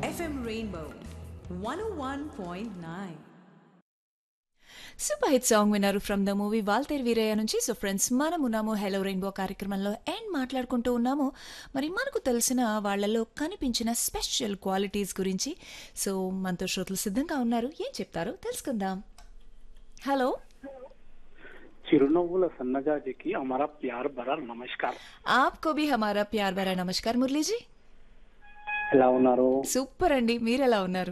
FM Rainbow 101.9. Super hit song విన్నారు from the movie Waltair Veerayya నుంచి so friends మనం ఉన్నాము హెలో రెయిన్బో కార్యక్రమంలో అండ్ మాట్లాడుకుంటూ ఉన్నాము మరి మనకు తెలిసిన వాళ్ళలో కనిపించిన స్పెషల్ క్వాలిటీస్ గురించి సో మనతో శ్రోతలు సిద్ధంగా ఉన్నారు ఏం చెప్తారో తెలుసుకుందాం హలో చిరునవ్వుల సన్నజాజికి అమర ప్యార్ భరా నమస్కారం ఆప్కో భీ హమారా ప్యార్ భరా నమస్కార్ మురళీజీ ఎలా ఉన్నారు సూపర్ అండి మీరు ఎలా ఉన్నారు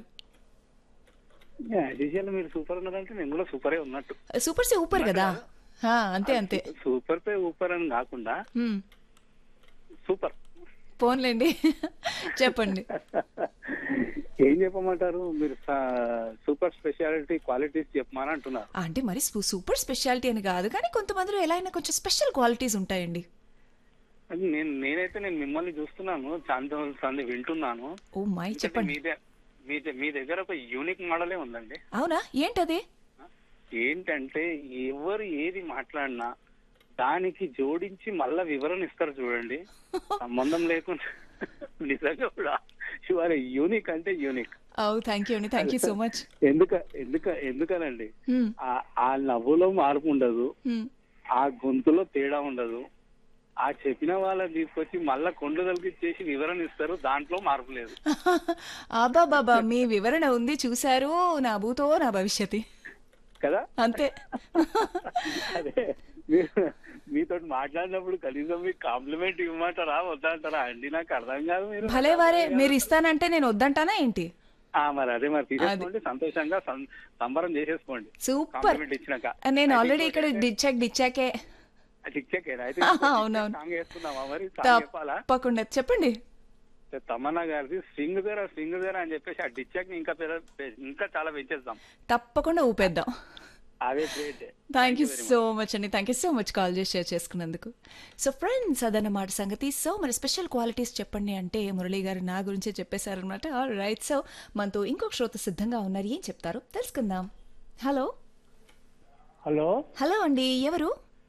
యాజ్ యూజువల్ మీరు సూపర్ ఉన్నారంటే నేను కూడా సూపరే ఉన్నట్టు సూపర్ సే ఊపర్ కదా హా, అంతే అంతే సూపర్ పే ఊపర్ అని కాకుండా హ్మ్, సూపర్ పోన్లేండి చెప్పండి ఏం చెప్పమంటారు మీరు సూపర్ స్పెషాలిటీ క్వాలిటీస్ చెప్పమని అంటున్నారు అంటే మరి సు- సూపర్ స్పెషాలిటీ అని కాదు కానీ కొంతమందిలో ఎలా అయినా కొంచెం స్పెషల్ క్వాలిటీస్ ఉంటాయండి అది నేను నేనైతే నేను మిమ్మల్ని చూస్తున్నాను చాంద సంది వింటున్నాను ఓ మై ఎందుకంటే చెప్పండి మీ ద- మీ ద- మీ దగ్గర ఒక యూనిక్ మోడలే ఉందండి అవునా ఏంటది ఏంటంటే ఎవరు ఏది మాట్లాడినా దానికి జోడించి మళ్ళా వివరణ ఇస్తారు చూడండి సంబంధం లేకుండా నిజంగా కూడా ఆర్ యూనిక్ అంటే యూనిక్ ఓ థ్యాంక్ యూ అండి థ్యాంక్ యూ సో మచ్ ఎందుక ఎందుక ఎందుకనండి ఆ- ఆ నవ్వులో మార్పు ఉండదు ఆ గొంతులో తేడా ఉండదు ఆ చెప్పిన వాళ్ళని తీసుకొచ్చి మళ్ళా కొండదలకి చేసి వివరణ ఇస్తారు దాంట్లో మార్పు లేదు ఆబా బాబా మీ వివరణ ఉంది చూశారు నా భూతో నా భవిష్యత్తు కదా అంతే అదే మీరు మీతో మాట్లాడినప్పుడు కనీసం మీకు కాంప్లిమెంట్ ఇవ్వమంటారా వద్దంటారా అండి నాకు అర్థం కాదు మీరు భలే వారే మీరు ఇస్తానంటే నేను వద్దంటానా ఏంటి ఆ, మరి అదే మరి తీసేసుకోండి సంతోషంగా సం- సంబరం చేసేసుకోండి సూపర్ కాంప్లిమెంట్ ఇచ్చినాక నేను ఆల్రెడీ ఇక్కడ డిచ్చాక్ డిచ్చాకే అది ఇచ్చాకేనా అయితే అవునవును. సాంగ్ వేసుకుందామా మరి సాంగ్ చెప్పాలా తప్పకుండా చెప్పండి తమన్నా గారిది స్వింగ్ దేరా స్వింగ్ దేరా అని చెప్పేసి ఆ డిచ్చాక్ ఇంకా పెర- ఇంకా చాలా పెంచేద్దాం తప్పకుండా ఊపేద్దాం అదే great thank you so much అండి thank you so much call చేసి షేర్ చేసుకున్నందుకు సో ఫ్రెండ్స్ అదన్నమాట సంగతి సో మరి స్పెషల్ క్వాలిటీస్ చెప్పండి అంటే మురళీ గారు నా గురించే చెప్పేశారనమాట ఆల్ రైట్ సో మనతో ఇంకొక శ్రోత సిద్ధంగా ఉన్నారు ఏం చెప్తారు తెలుసుకుందాం హలో హలో హలో అండి ఎవరు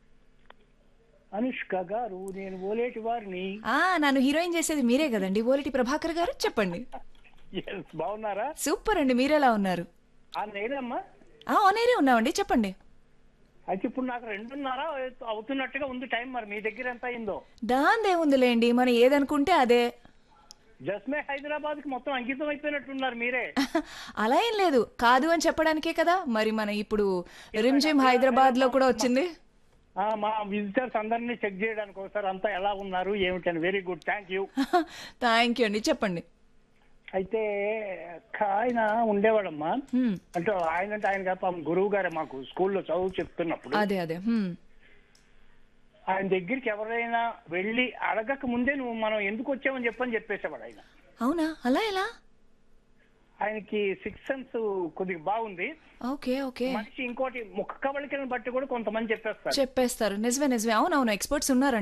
అనుష్క గారు నేను ఓలేటి వారిని ఆ నన్ను హీరోయిన్ చేసేది మీరే కదండి ఓలిటి ప్రభాకర్ గారు చెప్పండి Yes, బాగున్నారా సూపర్ అండి మీరెలా ఉన్నారు ఆ నేనమ్మా ఆ ఆనేరే ఉన్నామండి చెప్పండి అయితే ఇప్పుడు నాకు రెండున్నర అవుతున్నట్టుగా ఉంది టైం మరి మీ దగ్గర ఎంత అయిందో దాందేముందిలేండి మనం ఏదనుకుంటే అదే జస్మే హైదరాబాద్ కి మొత్తం అంకితం అయిపోయినట్టున్నారు మీరే అలా ఏం లేదు కాదు అని చెప్పడానికే కదా మరి మన ఇప్పుడు రిమ్జిమ్ హైదరాబాద్ లో కూడా వచ్చింది ఆ, మా విజిటర్స్ అందరినీ చెక్ చేయడానికి ఒకసారి అంతా ఎలా ఉన్నారు ఏమిటని very good thank you thank you అండి చెప్పండి అయితే క- ఆయన ఉండేవాడమ్మా హ్మ్, అంటే ఆయన అంటే ఆయన కాదు, పాపం గురువు గారే మాకు స్కూల్లో చదువు చెప్తున్నప్పుడు అదే అదే హ్మ్. ఆయన దగ్గరికి ఎవరైనా వెళ్ళి అడగక ముందే నువ్వు మనం ఎందుకు వచ్చామని చెప్పని చెప్పేసేవాడు ఆయన అవునా అలా ఎలా ఆయనకి సిక్స్ సెన్స్ కొద్దిగా బాగుంది ఓకే ఓకే మనిషి ఇంకోటి ముఖ కవళికలను బట్టి కూడా కొంతమంది చెప్పేస్తారు చెప్పేస్తారు నిజమే నిజమే అవునవును ఎక్స్పర్ట్స్ ఉన్నారు